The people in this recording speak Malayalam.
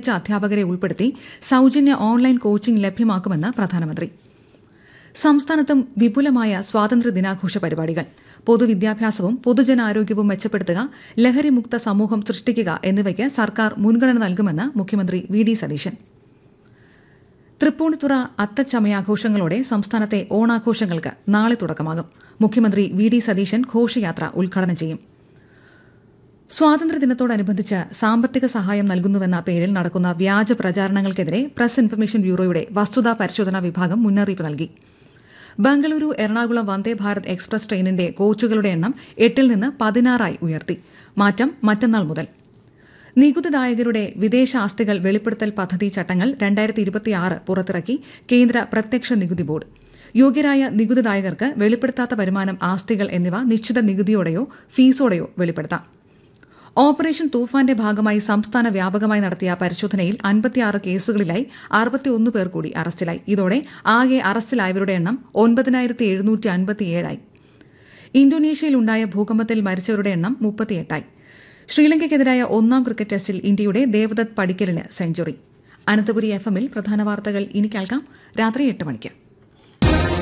മികച്ച അധ്യാപകരെ ഉൾപ്പെടുത്തി സൌജന്യ ഓൺലൈൻ കോച്ചിംഗ് ലഭ്യമാക്കുമെന്ന് പ്രധാനമന്ത്രി സംസ്ഥാനത്തും വിപുലമായ സ്വാതന്ത്ര്യ ദിനാഘോഷ പരിപാടികൾ പൊതുവിദ്യാഭ്യാസവും പൊതുജനാരോഗ്യവും മെച്ചപ്പെടുത്തുക ലഹരിമുക്ത സമൂഹം സൃഷ്ടിക്കുക എന്നിവയ്ക്ക് സർക്കാർ മുൻഗണന നൽകുമെന്ന് മുഖ്യമന്ത്രി വി ഡി സതീശൻ തൃപ്പൂണിത്തുറ അത്തച്ചമയാഘോഷങ്ങളോടെ സംസ്ഥാനത്തെ ഓണാഘോഷങ്ങൾക്ക് നാളെ തുടക്കമാകും മുഖ്യമന്ത്രി വി ഡി സതീശൻ ഘോഷയാത്ര ഉദ്ഘാടനം ചെയ്യും സ്വാതന്ത്ര്യദിനത്തോടനുബന്ധിച്ച് സാമ്പത്തിക സഹായം നൽകുന്നുവെന്ന പേരിൽ നടക്കുന്ന വ്യാജ പ്രചാരണങ്ങൾക്കെതിരെ പ്രസ് ഇൻഫർമേഷൻ ബ്യൂറോയുടെ വസ്തുതാ പരിശോധനാ വിഭാഗം മുന്നറിയിപ്പ് നൽകി ബംഗളൂരു എറണാകുളം വന്ദേ ഭാരത് എക്സ്പ്രസ് ട്രെയിനിന്റെ കോച്ചുകളുടെ എണ്ണം എട്ടിൽ നിന്ന് പതിനാറായി ഉയർത്തി മാറ്റം മറ്റന്നാൾ മുതൽ നികുതിദായകരുടെ വിദേശ ആസ്തികൾ വെളിപ്പെടുത്തൽ പദ്ധതി ചട്ടങ്ങൾ രണ്ടായിരത്തി ഇരുപത്തിയാറ് പുറത്തിറക്കി കേന്ദ്ര പ്രത്യക്ഷ നികുതി ബോർഡ് യോഗ്യരായ നികുതിദായകർക്ക് വെളിപ്പെടുത്താത്ത വരുമാനം ആസ്തികൾ എന്നിവ നിശ്ചിത നികുതിയോടെയോ ഫീസോടെയോ വെളിപ്പെടുത്താം ഓപ്പറേഷൻ തൂഫാന്റെ ഭാഗമായി സംസ്ഥാന വ്യാപകമായി നടത്തിയ പരിശോധനയിൽ അൻപത്തിയാറ് കേസുകളിലായി അറുപത്തിയൊന്ന് പേർ കൂടി അറസ്റ്റിലായി ഇതോടെ ആകെ അറസ്റ്റിലായവരുടെ എണ്ണം ഒൻപതിനായിരത്തി എഴുന്നൂറ്റി അൻപത്തിയേഴായി ഇന്തോനേഷ്യയിലുണ്ടായ ഭൂകമ്പത്തിൽ മരിച്ചവരുടെ എണ്ണം മുപ്പത്തിയെട്ടായി ശ്രീലങ്കയ്ക്കെതിരായ ഒന്നാം ക്രിക്കറ്റ് ടെസ്റ്റിൽ ഇന്ത്യയുടെ ദേവദത്ത് പടിക്കലിന് സെഞ്ചുറി അനന്തപുരി എഫ് എമ്മിൽ പ്രധാന വാർത്തകൾ ഇനി കേൾക്കാം രാത്രി എട്ട് മണിക്ക്